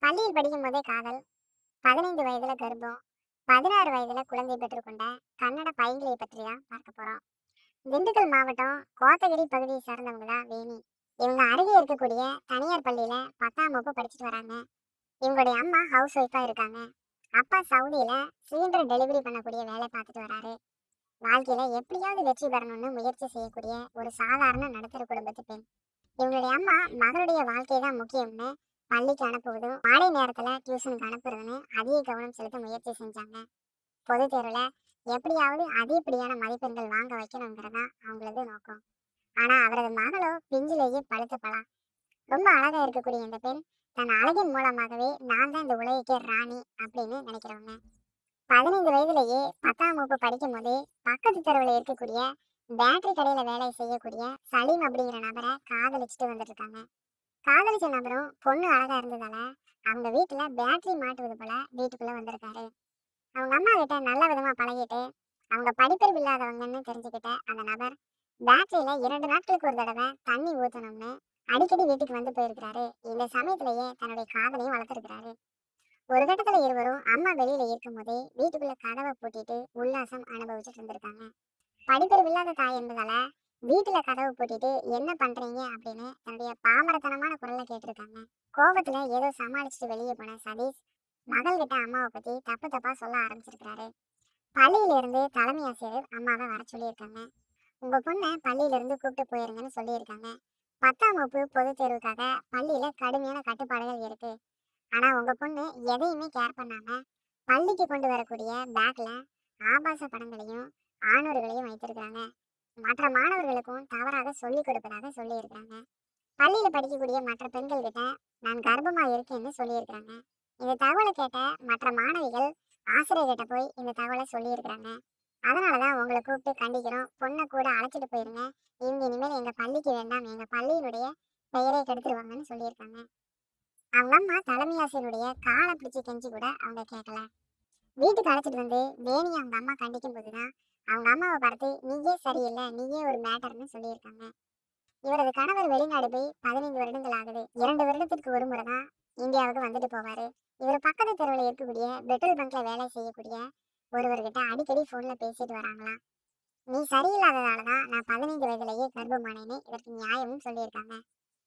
பள்ளியில் படிக்கும் போதே காதல் பதினைந்து வயதுல கர்ப்பம் பதினாறு வயதுல குழந்தை பெற்றுக்கொண்ட கன்னட பையன்களை பற்றி தான் பார்க்க போறோம் திண்டுக்கல் மாவட்டம் கோத்தகிரி பகுதியை சார்ந்தவங்க தான் வேணி இவங்க அருகே இருக்கக்கூடிய தனியார் பள்ளியில பத்தாம் வகுப்பு படிச்சுட்டு வராங்க இவங்களுடைய அம்மா ஹவுஸ் ஒய்ஃபா இருக்காங்க அப்பா சவுதியில சிலிண்டர் டெலிவரி பண்ணக்கூடிய வேலை பார்த்துட்டு வராரு வாழ்க்கையில எப்படியாவது வெற்றி பெறணும்னு முயற்சி செய்யக்கூடிய ஒரு சாதாரண நடுத்தர குடும்பத்து பெண் இவங்களுடைய அம்மா மகளுடைய வாழ்க்கை தான் முக்கியம்னு பள்ளிக்கு அனுப்புவதும் மாலை நேரத்துல டியூஷனுக்கு அனுப்புறதுன்னு அதிக கவனம் செலுத்த முயற்சி செஞ்சாங்க பொது தேர்வுல எப்படியாவது அதிகப்படியான மதிப்பெண்கள் வாங்க வைக்கணுங்கிறதா அவங்களது நோக்கம் ஆனா அவரது மகளோ பிஞ்சிலேயே பழுத்து பலா ரொம்ப அழகா இருக்கக்கூடிய இந்த பெண் தன் அழகின் மூலமாகவே நான் தான் இந்த உலகிக்கே ராணி அப்படின்னு நினைக்கிறவங்க பதினைந்து வயதிலேயே பத்தாம் வகுப்பு படிக்கும் போதே பக்கத்து தெருவில் இருக்கக்கூடிய பேட்டரி கடையில வேலை செய்யக்கூடிய சலீம் அப்படிங்கிற நபரை காதலிச்சுட்டு வந்துட்டு இருக்காங்க காதலிச்ச நபரும் பொண்ணு அழகா இருந்ததால அவங்க வீட்டுல பேட்டரி மாட்டுவது போல வீட்டுக்குள்ள வந்திருக்காரு அவங்க அம்மா கிட்ட நல்ல விதமா பழகிட்டு அவங்க படிப்பறிவு இல்லாதவங்கன்னு தெரிஞ்சுக்கிட்ட அந்த நபர் பேட்டரியில இரண்டு நாட்களுக்கு ஒரு தடவை தண்ணி ஊத்தணும்னு அடிக்கடி வீட்டுக்கு வந்து போயிருக்கிறாரு இந்த சமயத்திலேயே தன்னுடைய காதலையும் வளர்த்திருக்கிறாரு ஒரு கட்டத்துல இருவரும் அம்மா வெளியில இருக்கும் போதே வீட்டுக்குள்ள கதவை பூட்டிட்டு உல்லாசம் அனுபவிச்சுட்டு இருந்திருக்காங்க படிப்பறிவு இல்லாத தாய் என்பதால வீட்டுல கதவு பூட்டிட்டு என்ன பண்றீங்க அப்படின்னு தன்னுடைய பாமரத்தனமான குரல்ல கேட்டிருக்காங்க கோபத்துல ஏதோ சமாளிச்சுட்டு வெளியே போன சதீஷ் மகள் கிட்ட அம்மாவை பத்தி தப்பு தப்பா சொல்ல ஆரம்பிச்சிருக்காரு பள்ளியில இருந்து தலைமை ஆசிரியர் அம்மாவை வர சொல்லியிருக்காங்க உங்க பொண்ணை பள்ளியில இருந்து கூப்பிட்டு போயிருங்கன்னு சொல்லியிருக்காங்க பத்தாம் வகுப்பு பொதுத் தேர்வுக்காக பள்ளியில கடுமையான கட்டுப்பாடுகள் இருக்கு ஆனா உங்க பொண்ணு எதையுமே கேர் பண்ணாம பள்ளிக்கு கொண்டு வரக்கூடிய பேக்ல ஆபாச படங்களையும் ஆணூர்களையும் வைத்திருக்கிறாங்க மற்ற மாணவர்களுக்கும் தவறாக சொல்லிக் கொடுப்பதாக சொல்லியிருக்காங்க பள்ளியில படிக்கக்கூடிய மற்ற பெண்கள் கிட்ட நான் கர்ப்பமா இருக்கேன்னு சொல்லியிருக்காங்க இந்த தகவலை கேட்ட மற்ற மாணவிகள் ஆசிரியர்கிட்ட போய் இந்த தகவலை சொல்லியிருக்கிறாங்க அதனாலதான் உங்களை கூப்பிட்டு கண்டிக்கிறோம் பொண்ணை கூட அழைச்சிட்டு போயிருங்க இவங்க இனிமேல் எங்க பள்ளிக்கு வேண்டாம் எங்க பள்ளியினுடைய பெயரை கெடுத்துருவாங்கன்னு சொல்லியிருக்காங்க அவங்க அம்மா தலைமை ஆசிரியருடைய காலை பிடிச்சி கெஞ்சி கூட அவங்க கேட்கல வீட்டுக்கு அழைச்சிட்டு வந்து வேணி அவங்க அம்மா கண்டிக்கும் போதுதான் அவங்க அம்மாவை பார்த்து நீயே சரியில்லை நீயே ஒரு மேட்டர்னு சொல்லியிருக்காங்க இவரது கணவர் வெளிநாடு போய் பதினைந்து வருடங்கள் ஆகுது இரண்டு வருடத்திற்கு ஒரு முறை தான் இந்தியாவுக்கு வந்துட்டு போவாரு இவர் பக்கத்து தெருவில் இருக்கக்கூடிய பெட்ரோல் பங்க்ல வேலை செய்யக்கூடிய ஒருவர்கிட்ட அடிக்கடி போன்ல பேசிட்டு வராங்களாம் நீ சரியில்லாததாலதான் நான் பதினைந்து வயதிலேயே கர்ப்பமானேன்னு இதற்கு நியாயமும் சொல்லியிருக்காங்க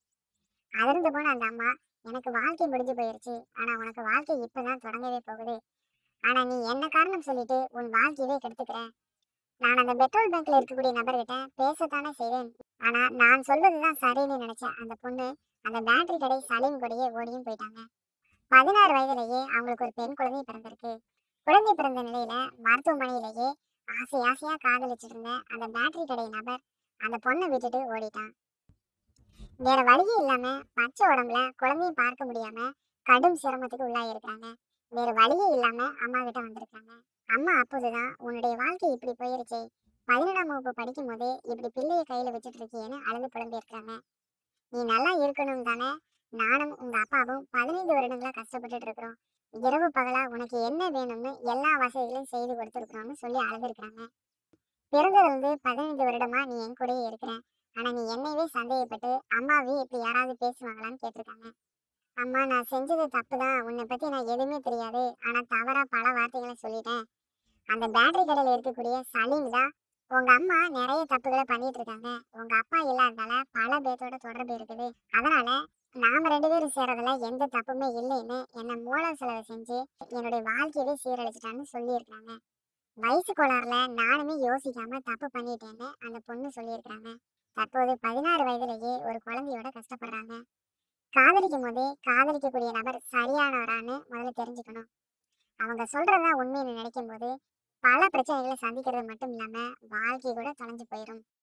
அதிர்ந்து போன அந்த அம்மா எனக்கு வாழ்க்கை முடிஞ்சு போயிருச்சு ஆனா உனக்கு வாழ்க்கை இப்பதான் தொடங்கவே போகுது ஆனா நீ என்ன காரணம் சொல்லிட்டு உன் வாழ்க்கையவே கெடுத்துக்கிற நான் அந்த பெட்ரோல் பங்க்ல இருக்கக்கூடிய நபர்கிட்ட பேசத்தானே செய்வேன் ஆனா நான் சொல்வதுதான் சரின்னு நினைச்சேன் அந்த பொண்ணு அந்த பேட்டரி கடை சலீம் கூடயே ஓடியும் போயிட்டாங்க பதினாறு வயதிலேயே அவங்களுக்கு ஒரு பெண் குழந்தை பிறந்திருக்கு குழந்தை பிறந்த நிலையில மருத்துவமனையிலேயே ஆசை ஆசையா காதலிச்சிட்டு இருந்த அந்த பேட்டரி கடை நபர் அந்த பொண்ணை விட்டுட்டு ஓடிட்டான் வேற வழியே இல்லாம பச்சை உடம்புல குழந்தையை பார்க்க முடியாம கடும் சிரமத்துக்கு உள்ளாயிருக்காங்க வேற வழியே இல்லாம அம்மா கிட்ட வந்திருக்காங்க அம்மா அப்போதுதான் உன்னுடைய வாழ்க்கை இப்படி போயிருச்சே பதினேழாம் வகுப்பு படிக்கும் போதே இப்படி பிள்ளைய கையில வச்சுட்டு இருக்கியேன்னு அழுது புலம்பியிருக்காங்க நீ நல்லா இருக்கணும் தானே நானும் உங்க அப்பாவும் பதினைந்து வருடங்களா கஷ்டப்பட்டுட்டு இருக்கிறோம் இரவு பகலா உனக்கு என்ன வேணும்னு எல்லா வசதிகளையும் செய்து கொடுத்துருக்குறோம்னு சொல்லி அழுதுருக்காங்க பிறந்ததுல இருந்து பதினைந்து வருடமா நீ என் கூடயே இருக்கிற ஆனா நீ என்னையவே சந்தேகப்பட்டு அம்மாவே இப்படி யாராவது பேசுவாங்களான்னு கேட்டிருக்காங்க அம்மா நான் செஞ்சது தப்பு தான் உன்னை பத்தி நான் எதுவுமே தெரியாது ஆனா தவறா பல வார்த்தைகளை சொல்லிட்டேன் அந்த பேட்டரி கடையில இருக்கக்கூடிய சலீம் தான் உங்க அம்மா நிறைய தப்புகளை பண்ணிட்டு இருக்காங்க உங்க அப்பா இல்லாததால பல பேர்த்தோட தொடர்பு இருக்குது அதனால நாம ரெண்டு பேரும் சேர்றதுல எந்த தப்புமே இல்லைன்னு என்னை மூல செலவு செஞ்சு என்னுடைய வாழ்க்கையவே சீரழிச்சிட்டான்னு சொல்லியிருக்காங்க வயசு கோளாறுல நானுமே யோசிக்காம தப்பு பண்ணிட்டேன்னு அந்த பொண்ணு சொல்லியிருக்காங்க தற்போது பதினாறு வயதிலேயே ஒரு குழந்தையோட கஷ்டப்படுறாங்க காதலிக்கும் போதே காதலிக்கக்கூடிய நபர் சரியானவரான்னு முதல்ல தெரிஞ்சுக்கணும் அவங்க சொல்றதா உண்மைன்னு நினைக்கும் போது பல பிரச்சனைகளை சந்திக்கிறது மட்டும் இல்லாம வாழ்க்கை கூட தொலைஞ்சு போயிடும்